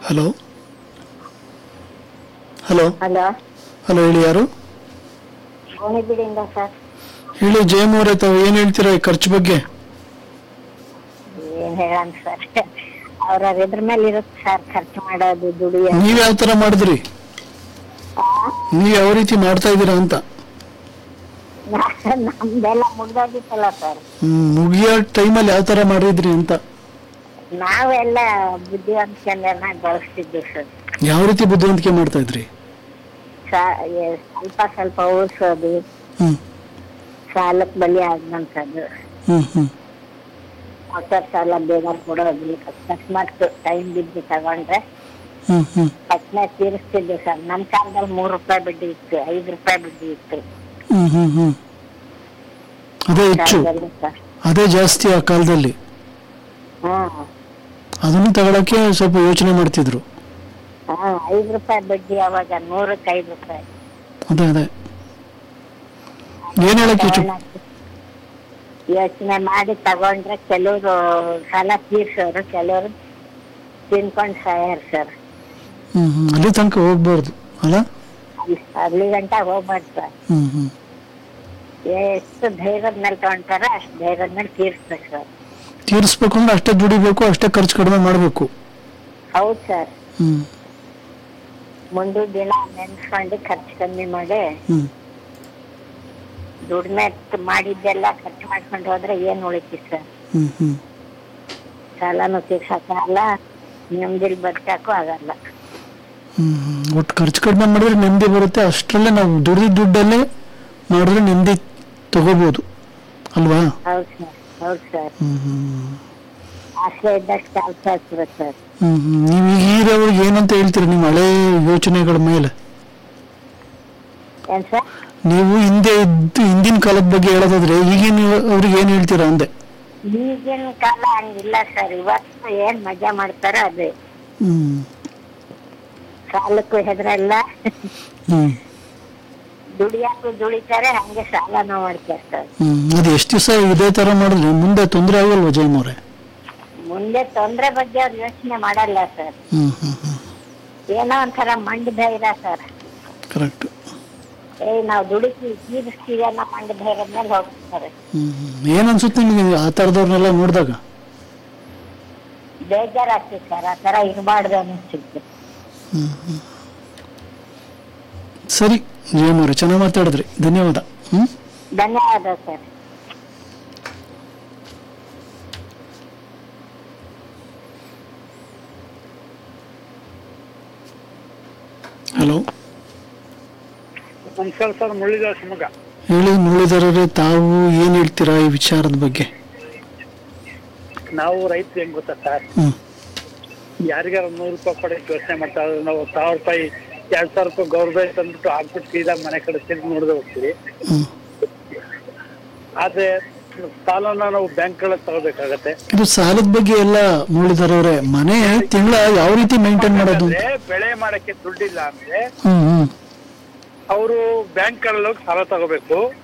Hello hello hello hello ಹೇಳಿ ಯಾರು ಗೋಣಿಬೀಡಿಂದ sir ಹೇಳಿ ಜಯಮ್ ಅವರೇ ತಾವು ಏನ್ ಹೇಳ್ತೀರಾ ಈ ಖರ್ಚು ಬಗ್ಗೆ ಏನ್ ಹೇಳೋಣ ಸರ್ ಅವ್ರ ಇದ್ರ ಮೇಲೆ ಇರುತ್ತೆ ಸರ್ ಖರ್ಚು ಮಾಡೋದು ದುಡಿಯೋದು ನೀವ್ ಯಾವ ತರ ಮಾಡಿದ್ರಿ ಆ, ನೀವ್ ಯಾವ ರೀತಿ ಮಾಡ್ತಾ ಇದ್ದೀರಾ ಅಂತ ನಾ- ನಮ್ದೆಲ್ಲ ಮುಗ್ದೋಗಿತ್ತಲ್ಲ ಸರ್ ಹ್ಮ್, ಮುಗಿಯೋ ಟೈಮಲ್ಲಿ ಯಾವ ತರ ಮಾಡಿದ್ರಿ ಅಂತ ನಾವೆಲ್ಲ ಬುದ್ಧಿವಂತಿಕೆಯನ್ನ ಬಳಸ್ತಿದ್ವಿ ಸರ್ ಯಾವ ರೀತಿ ಬುದ್ಧಿವಂತಿಕೆ ಮಾಡ್ತಾ ಇದ್ರಿ ಸಾ- ಎ- ಸ್ವಲ್ಪ ಸ್ವಲ್ಪ ಉಳಿಸೋದು ಹ್ಮ್ ಸಾಲಕ್ಕೆ ಬಲಿ ಆಗಂತದ್ದು ಹ್ಮ್ ಹ್ಮ್ ಹೊಸ ಸಾಲ ಬೇಗ ಕೊಡೋದು ಅಕಸ್ಮಾತ್ ಟೈಮ್ ಬಿದ್ದು ತಗೊಂಡ್ರೆ ಹ್ಮ್ ಹ್ಮ್ ತಕ್ಷಣ ತೀರಿಸ್ತಿದ್ವಿ ಸರ್ ನಮ್ಮ ಕಾಲದಲ್ಲಿ ಮೂರು ರೂಪಾಯಿ ಬಡ್ಡಿ ಇತ್ತು ಐದು ರೂಪಾಯಿ ಬಡ್ಡಿ ಇತ್ತು ಹ್ಮ್ ಹ್ಮ್ ಹ್ಮ್ ಅದೇ ಹೆಚ್ಚು ಕಾಲದಲ್ಲಿ ಸರ್ ಅದೇ ಜಾಸ್ತಿ ಆ ಕಾಲದಲ್ಲಿ ಹ್ಮ್ ಅದನ್ನು ತಗೊಳಕ್ಕೆ ಸ್ವಲ್ಪ ಯೋಚನೆ ಮಾಡ್ತಿದ್ರು ಹಾ ಐದು ರೂಪಾಯಿ ಬಡ್ಡಿ ಅವಾಗ ನೂರಕ್ಕೆ ಐದು ರೂಪಾಯಿ ಅದೇ ಅದೇ ಏನ್ ಹೇಳಕ್ ಇಷ್ಟ ಯೋಚನೆ ಮಾಡಿ ತಗೊಂಡ್ರೆ ಕೆಲವರು ಸಾಲ ತೀರ್ಸೋರು ಕೆಲವರು ತಿನ್ಕೊಂಡ್ ಸಾಯಾರು ಸರ್ ಹ್ಮ್ ಹ್ಮ್ ಅಲ್ಲಿ ತನಕ ಹೋಗ್ಬಾರ್ದು ಅಲ್ಲ ಅಲ್ಲಿ ಗಂಟ ಹೋಗ್ಬಾರ್ದು ಸರ್ ಹ್ಮ್ ಹ್ಮ್ ಎಷ್ಟು ಧೈರ್ಯದ ಮೇಲೆ ತಗೊಂತಾರ ಅಷ್ಟು ಧೈರ್ಯದ ಮೇಲೆ ತೀರ್ಸ್ಬೇಕು ಸರ್ ತೀರಿಸ್ಬೇಕು ಅಂದ್ರೆ ಅಷ್ಟೇ ದುಡಿಬೇಕು ಅಷ್ಟೇ ಖರ್ಚು ಕಡಿಮೆ ಮಾಡಬೇಕು ಹೌದು ಸರ್ ಹ್ಮ್ ಮುಂದಿನ ದಿನ ನೆನ್ಸ್ಕೊಂಡು ಖರ್ಚು ಕಮ್ಮಿ ಮಾಡಿ ಹ್ಮ್ ದುಡಿಮೆ ಮಾಡಿದ್ದೆಲ್ಲ ಖರ್ಚು ಮಾಡ್ಕೊಂಡು ಹೋದ್ರೆ ಏನ್ ಉಳಿತಿ ಸರ್ ಹ್ಮ್ ಹ್ಮ್ ಸಾಲನು ತೀರ್ಸಕ್ಕಾಗಲ್ಲ ನೆಮ್ಮದಿಲ್ ಬದುಕಕ್ಕೂ ಆಗಲ್ಲ ಹ್ಮ್ ಹ್ಮ್. ಒಟ್ಟು ಖರ್ಚು ಕಡಿಮೆ ಮಾಡಿದ್ರೆ ನೆಮ್ಮದಿ ಬರುತ್ತೆ ಅಷ್ಟರಲ್ಲೇ ನಾವು ದುಡಿದ ದುಡ್ಡಲ್ಲೇ ಮಾಡಿದ್ರೆ ನೆಮ್ಮದಿ ತಗೋಬಹುದು ಅಲ್ವಾ ಹೌದು ಸರ್ ಹೌದು ಸರ್ ಹ್ಮ್ ಹ್ಮ್ ಆಸೆ ಇದ್ದಷ್ಟು ಕೆಲಸ ಆಗ್ತದೆ ಸರ್ ಹ್ಮ್ ಹ್ಮ್. ನೀವು ಈಗ ಈರವ್ರಿಗೆ ಏನಂತ ಹೇಳ್ತೀರಾ ನಿಮ್ಮ ಹಳೆ ಯೋಚನೆಗಳ ಮೇಲೆ ಏನ್ ಸರ್ ನೀವು ಹಿಂದೆ ಇದ್ದು ಹಿಂದಿನ ಕಾಲದ ಬಗ್ಗೆ ಹೇಳೋದಾದ್ರೆ ಈಗಿನ ಅವ್ರಿಗೆ ಏನ್ ಹೇಳ್ತೀರಾ ಅಂದೆ ಈಗಿನ ಕಾಲ ಹಂಗಿಲ್ಲ ಸರ್ ಇವತ್ತು ಏನ್ ಮಜಾ ಮಾಡ್ತಾರೋ ಅದೇ ಹ್ಮ್ ಸಾಲಕ್ಕೂ ಹೆದರಲ್ಲ ಹ್ಮ್ ದುಡಿಯಾಕು ದುಡಿತಾರೆ ಹಂಗೆ ಸಾಲನೂ ಮಾಡ್ತಿರ್ತಾರೆ ಹ್ಮ್ ಅದು ಎಷ್ಟು ದಿವಸ ಇದೇ ತರ ಮಾಡಿದ್ರೆ ಮುಂದೆ ತೊಂದರೆ ಆಗಲ್ವಾ ಜಯಮ್ ಅವ್ರೆ ಮುಂದೆ ತೊಂದ್ರೆ ಬಗ್ಗೆ ಅವ್ರು ಯೋಚನೆ ಮಾಡಲ್ಲ ಸರ್ ಹ್ಮ್ ಹ್ಮ್ ಹ್ಮ್ ಏನೋ ಒಂಥರ ಮಂಡ್ ಧೈರ್ಯ ಸರ್ ಕರೆಕ್ಟ್ ಏಯ್ ನಾವು ದುಡಿತೀವಿ ತೀರಿಸ್ತೀವಿ ಅನ್ನೋ ಮಂಡ್ ಧೈರ್ಯದ ಮೇಲೆ ಹೋಗ್ತಾರೆ ಹ್ಮ್ ಹ್ಮ್. ಏನ್ ಅನ್ಸುತ್ತೆ ನಿಮಗೆ ಆ ತರದವ್ರನ್ನೆಲ್ಲ ನೋಡಿದಾಗ ಬೇಜಾರಾಗ್ತದೆ ಸರ್ ಆ ತರ ಇರಬಾರ್ದು ಅನ್ನಿಸ್ತಿತ್ತು ಸರಿ ಜಯಮ್ ಅವ್ರೆ ಚೆನ್ನಾಗಿ ಮಾತಾಡಿದ್ರಿ ಧನ್ಯವಾದ ಹ್ಮ್ ಧನ್ಯವಾದ ಸರ್ ಹಲೋ ನಮಸ್ಕಾರ ಸರ್ ಮುರಳೀಧರ ಶಿವಮೊಗ್ಗ ಹೇಳಿ ಮುರಳೀಧರರೇ ತಾವು ಏನ್ ಹೇಳ್ತೀರಾ ಈ ವಿಚಾರದ ಬಗ್ಗೆ ನಾವು ರೈತರು ಹೆಂಗ್ ಗೊತ್ತಾ ಸರ್ ಹ್ಮ್ ಯಾರಿಗಾರ ನೂರು ರೂಪಾಯಿ ಕೊಡಕ್ಕೆ ಯೋಚನೆ ಮಾಡ್ತಾ ಇದ್ರೆ ನಾವು ಸಾವಿರ ರೂಪಾಯಿ ಎರಡ್ ಸಾವಿರ ರೂಪಾಯಿ ಗೌರ್ಮೆಂಟ್ ಅಂದ್ಬಿಟ್ಟು ಹಾಕ್ಬಿಟ್ಟು ಸೀದಾ ಮನೆ ಕಡೆ ತಿರ್ಗಿ ನೋಡದೆ ಹೋಗ್ತೀವಿ ಹ್ಮ್ ಆದ್ರೆ ಸಾಲನ ನಾವು ಬ್ಯಾಂಕ್ಗಳಲ್ಲಿ ತಗೋಬೇಕಾಗತ್ತೆ ಇದು ಸಾಲದ ಬಗ್ಗೆ ಎಲ್ಲ ಮುರಳೀಧರವ್ರೆ ಮನೆ ತಿಂಗಳ ಯಾವ ರೀತಿ ಮೇಂಟೈನ್ ಮಾಡೋದು ಅಂದ್ರೆ ಬೆಳೆ ಮಾಡಕ್ಕೆ ದುಡ್ಡಿಲ್ಲ ಅಂದ್ರೆ ಹ್ಮ್ ಹ್ಮ್ ಅವರು ಬ್ಯಾಂಕ್ ಹೋಗಿ ಸಾಲ ತಗೋಬೇಕು